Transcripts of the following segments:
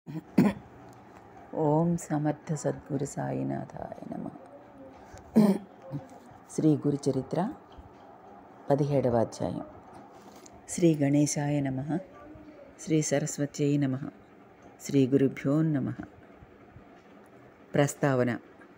ఓం సమర్థ సద్గురు సాయినాథాయ నమ శ్రీ గురు చరిత్ర పదిహేడవ అధ్యాయం శ్రీ గణేశాయ నమ శ్రీ సరస్వత్యై నమ శ్రీ గురుభ్యో నమ ప్రస్తావన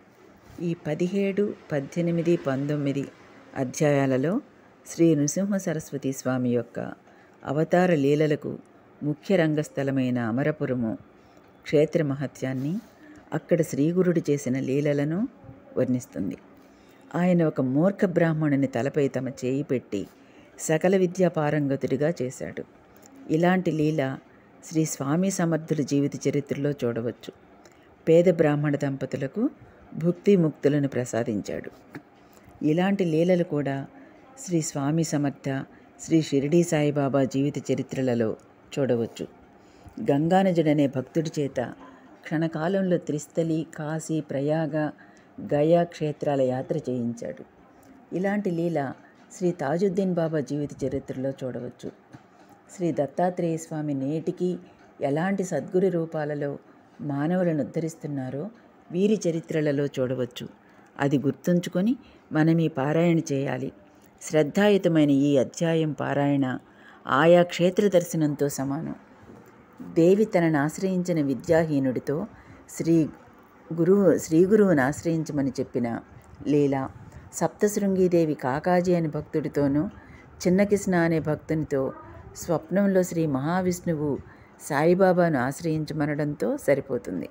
ఈ పదిహేడు పద్దెనిమిది పంతొమ్మిది అధ్యాయాలలో శ్రీ నృసింహ సరస్వతి స్వామి యొక్క అవతార లీలలకు ముఖ్య రంగస్థలమైన అమరపురము క్షేత్ర మహత్యాన్ని అక్కడ శ్రీగురుడు చేసిన లీలలను వర్ణిస్తుంది ఆయన ఒక మూర్ఖ బ్రాహ్మణుని తలపై తమ చేయి పెట్టి సకల విద్యా పారంగతుడిగా చేశాడు ఇలాంటి లీల శ్రీ స్వామి సమర్థుల జీవిత చరిత్రలో చూడవచ్చు పేద బ్రాహ్మణ దంపతులకు భుక్తి ముక్తులను ప్రసాదించాడు ఇలాంటి లీలలు కూడా శ్రీ స్వామి సమర్థ శ్రీ షిరిడీ సాయిబాబా జీవిత చరిత్రలలో చూడవచ్చు గంగానజుడనే భక్తుడి చేత క్షణకాలంలో త్రిస్థలి కాశీ ప్రయాగ గయా క్షేత్రాల యాత్ర చేయించాడు ఇలాంటి లీల శ్రీ తాజుద్దీన్ బాబా జీవిత చరిత్రలో చూడవచ్చు శ్రీ దత్తాత్రేయ స్వామి నేటికి ఎలాంటి సద్గురు రూపాలలో మానవులను ఉద్ధరిస్తున్నారో వీరి చరిత్రలలో చూడవచ్చు అది గుర్తుంచుకొని మనం ఈ పారాయణ చేయాలి శ్రద్ధాయుతమైన ఈ అధ్యాయం పారాయణ ఆయా క్షేత్ర దర్శనంతో సమానం దేవి తనను ఆశ్రయించిన విద్యాహీనుడితో శ్రీ గురువు శ్రీ గురువును ఆశ్రయించమని చెప్పిన లీల సప్తశృంగీదేవి కాకాజీ అనే భక్తుడితోనూ చిన్నకృష్ణ అనే భక్తునితో స్వప్నంలో శ్రీ మహావిష్ణువు సాయిబాబాను ఆశ్రయించమనడంతో సరిపోతుంది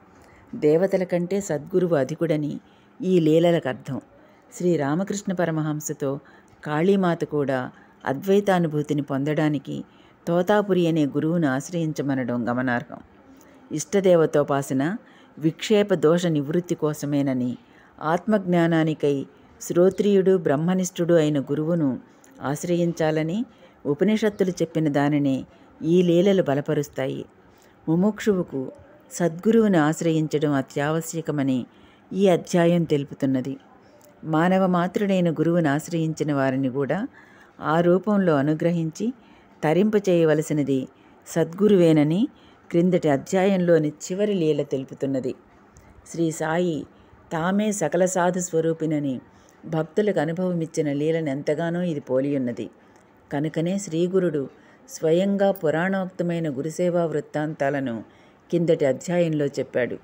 దేవతల కంటే సద్గురువు అధికుడని ఈ లీలలకు అర్థం శ్రీ రామకృష్ణ పరమహంసతో కాళీమాత కూడా అద్వైతానుభూతిని పొందడానికి తోతాపురి అనే గురువును ఆశ్రయించమనడం గమనార్హం ఇష్టదేవతోపాసన విక్షేప దోష నివృత్తి కోసమేనని ఆత్మజ్ఞానానికై శ్రోత్రియుడు బ్రహ్మనిష్ఠుడు అయిన గురువును ఆశ్రయించాలని ఉపనిషత్తులు చెప్పిన దానినే ఈ లీలలు బలపరుస్తాయి ముముక్షువుకు సద్గురువును ఆశ్రయించడం అత్యావశ్యకమని ఈ అధ్యాయం తెలుపుతున్నది మానవ మాతృడైన గురువును ఆశ్రయించిన వారిని కూడా ఆ రూపంలో అనుగ్రహించి తరింపచేయవలసినది సద్గురువేనని క్రిందటి అధ్యాయంలోని చివరి లీల తెలుపుతున్నది శ్రీ సాయి తామే సకల సాధు స్వరూపినని భక్తులకు అనుభవమిచ్చిన లీలను ఎంతగానో ఇది పోలియున్నది కనుకనే శ్రీగురుడు స్వయంగా పురాణోక్తమైన గురుసేవా వృత్తాంతాలను కిందటి అధ్యాయంలో చెప్పాడు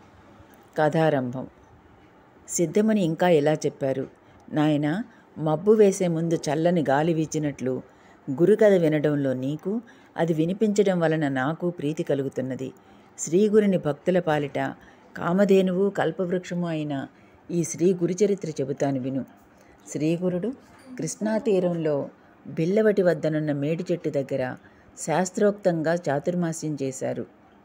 కథారంభం సిద్ధముని ఇంకా ఇలా చెప్పారు నాయన మబ్బు వేసే ముందు చల్లని గాలి వీచినట్లు గురుకథ వినడంలో నీకు అది వినిపించడం వలన నాకు ప్రీతి కలుగుతున్నది శ్రీగురుని భక్తుల పాలిట కామధేనువు కల్పవృక్షము అయిన ఈ శ్రీ గురుచరిత్ర చెబుతాను విను శ్రీగురుడు కృష్ణా తీరంలో బిల్లవటి వద్దనున్న మేడి చెట్టు దగ్గర శాస్త్రోక్తంగా చాతుర్మాస్యం చేశారు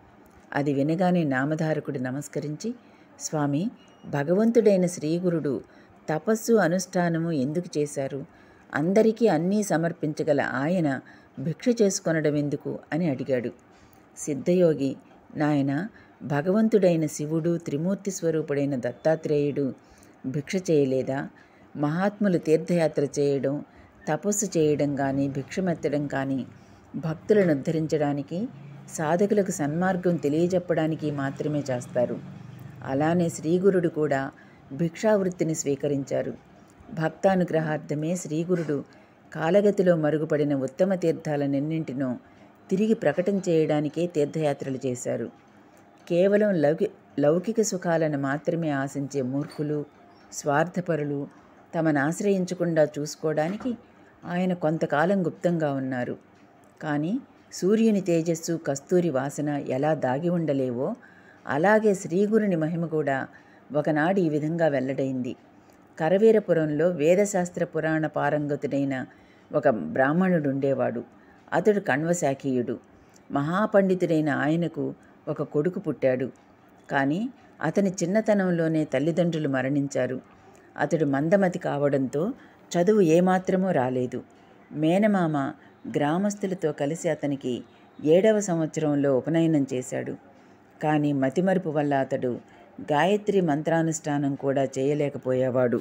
అది వినగానే నామధారకుడు నమస్కరించి స్వామి భగవంతుడైన శ్రీగురుడు తపస్సు అనుష్ఠానము ఎందుకు చేశారు అందరికీ అన్నీ సమర్పించగల ఆయన భిక్ష చేసుకొనడం ఎందుకు అని అడిగాడు సిద్ధయోగి నాయన భగవంతుడైన శివుడు త్రిమూర్తి స్వరూపుడైన దత్తాత్రేయుడు భిక్ష చేయలేదా మహాత్ములు తీర్థయాత్ర చేయడం తపస్సు చేయడం కానీ భిక్షమెత్తడం కానీ భక్తులను ఉద్ధరించడానికి సాధకులకు సన్మార్గం తెలియజెప్పడానికి మాత్రమే చేస్తారు అలానే శ్రీగురుడు కూడా భిక్షావృత్తిని స్వీకరించారు భక్తానుగ్రహార్థమే శ్రీగురుడు కాలగతిలో మరుగుపడిన ఉత్తమ తీర్థాలనెన్నింటినో తిరిగి ప్రకటన చేయడానికే తీర్థయాత్రలు చేశారు కేవలం లౌకి లౌకిక సుఖాలను మాత్రమే ఆశించే మూర్ఖులు స్వార్థపరులు తమను ఆశ్రయించకుండా చూసుకోవడానికి ఆయన కొంతకాలం గుప్తంగా ఉన్నారు కానీ సూర్యుని తేజస్సు కస్తూరి వాసన ఎలా దాగి ఉండలేవో అలాగే శ్రీగురుని మహిమ కూడా ఒకనాడు ఈ విధంగా వెల్లడైంది కరవీరపురంలో వేదశాస్త్ర పురాణ పారంగతుడైన ఒక బ్రాహ్మణుడు ఉండేవాడు అతడు కణ్వశాఖీయుడు మహాపండితుడైన ఆయనకు ఒక కొడుకు పుట్టాడు కానీ అతని చిన్నతనంలోనే తల్లిదండ్రులు మరణించారు అతడు మందమతి కావడంతో చదువు ఏమాత్రమూ రాలేదు మేనమామ గ్రామస్తులతో కలిసి అతనికి ఏడవ సంవత్సరంలో ఉపనయనం చేశాడు కానీ మతిమరుపు వల్ల అతడు గాయత్రి మంత్రానుష్ఠానం కూడా చేయలేకపోయేవాడు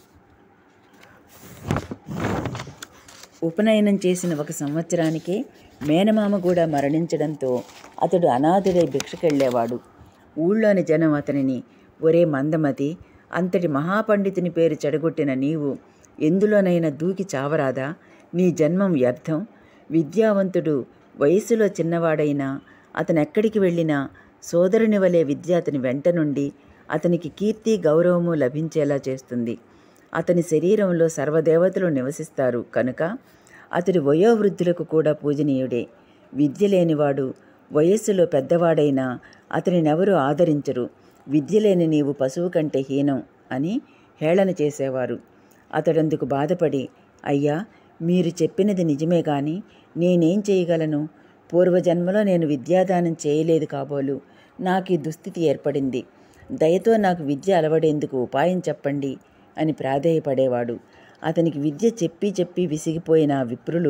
ఉపనయనం చేసిన ఒక సంవత్సరానికే మేనమామ కూడా మరణించడంతో అతడు అనాథుడై భిక్షకెళ్ళేవాడు ఊళ్ళోని జనం అతనిని ఒరే మందమతి అంతటి మహాపండితుని పేరు చెడగొట్టిన నీవు ఎందులోనైనా దూకి చావరాదా నీ జన్మం వ్యర్థం విద్యావంతుడు వయసులో చిన్నవాడైనా అతను ఎక్కడికి వెళ్ళినా సోదరుని వలె విద్య అతని వెంట నుండి అతనికి కీర్తి గౌరవము లభించేలా చేస్తుంది అతని శరీరంలో సర్వదేవతలు నివసిస్తారు కనుక అతడు వయోవృద్ధులకు కూడా పూజనీయుడే విద్య లేనివాడు వయస్సులో పెద్దవాడైనా అతనినెవరూ ఆదరించరు విద్య లేని నీవు పశువు కంటే హీనం అని హేళన చేసేవారు అతడందుకు బాధపడి అయ్యా మీరు చెప్పినది నిజమే గాని నేనేం చేయగలను పూర్వజన్మలో నేను విద్యాదానం చేయలేదు కాబోలు నాకు ఈ దుస్థితి ఏర్పడింది దయతో నాకు విద్య అలవడేందుకు ఉపాయం చెప్పండి అని ప్రాధేయపడేవాడు అతనికి విద్య చెప్పి చెప్పి విసిగిపోయిన ఆ విప్రులు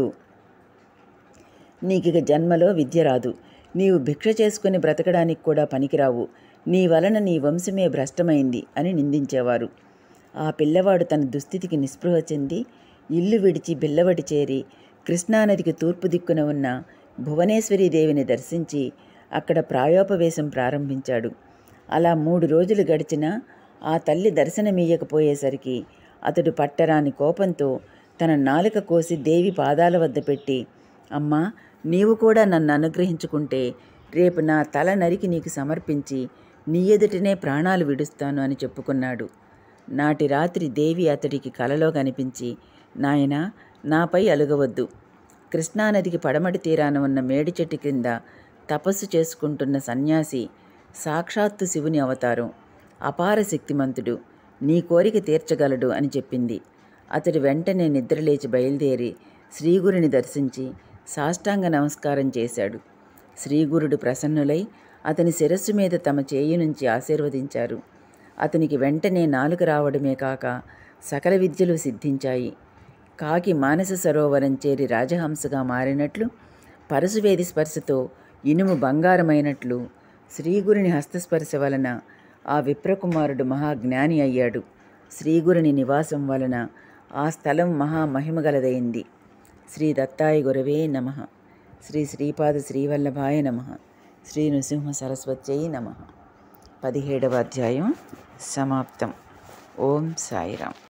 నీకిక జన్మలో విద్య రాదు నీవు భిక్ష చేసుకుని బ్రతకడానికి కూడా పనికిరావు నీ వలన నీ వంశమే భ్రష్టమైంది అని నిందించేవారు ఆ పిల్లవాడు తన దుస్థితికి నిస్పృహ చెంది ఇల్లు విడిచి బిల్లవటి చేరి కృష్ణానదికి తూర్పు దిక్కున ఉన్న భువనేశ్వరీ దేవిని దర్శించి అక్కడ ప్రాయోపవేశం ప్రారంభించాడు అలా మూడు రోజులు గడిచినా ఆ తల్లి దర్శనమీయకపోయేసరికి అతడు పట్టరాని కోపంతో తన నాలుక కోసి దేవి పాదాల వద్ద పెట్టి అమ్మా నీవు కూడా నన్ను అనుగ్రహించుకుంటే రేపు నా తల నరికి నీకు సమర్పించి నీ ఎదుటనే ప్రాణాలు విడుస్తాను అని చెప్పుకున్నాడు నాటి రాత్రి దేవి అతడికి కలలో కనిపించి నాయనా నాపై అలుగవద్దు కృష్ణానదికి పడమటి తీరాన ఉన్న మేడి చెట్టు క్రింద తపస్సు చేసుకుంటున్న సన్యాసి సాక్షాత్తు శివుని అవతారం అపార శక్తిమంతుడు నీ కోరిక తీర్చగలడు అని చెప్పింది అతడు వెంటనే నిద్రలేచి బయలుదేరి శ్రీగురుని దర్శించి సాష్టాంగ నమస్కారం చేశాడు శ్రీగురుడు ప్రసన్నులై అతని శిరస్సు మీద తమ చేయి నుంచి ఆశీర్వదించారు అతనికి వెంటనే నాలుక రావడమే కాక సకల విద్యలు సిద్ధించాయి కాకి మానస సరోవరం చేరి రాజహంసగా మారినట్లు పరశువేది స్పర్శతో ఇనుము బంగారమైనట్లు శ్రీగురుని హస్తస్పర్శ వలన ఆ విప్రకుమారుడు మహాజ్ఞాని అయ్యాడు శ్రీగురుని నివాసం వలన ఆ స్థలం మహామహిమగలదైంది శ్రీ దత్తాయ గురవే నమ శ్రీ శ్రీపాద శ్రీవల్లభాయ నమ శ్రీ నృసింహ సరస్వత్యై నమ పదిహేడవ అధ్యాయం సమాప్తం ఓం సాయిరామ్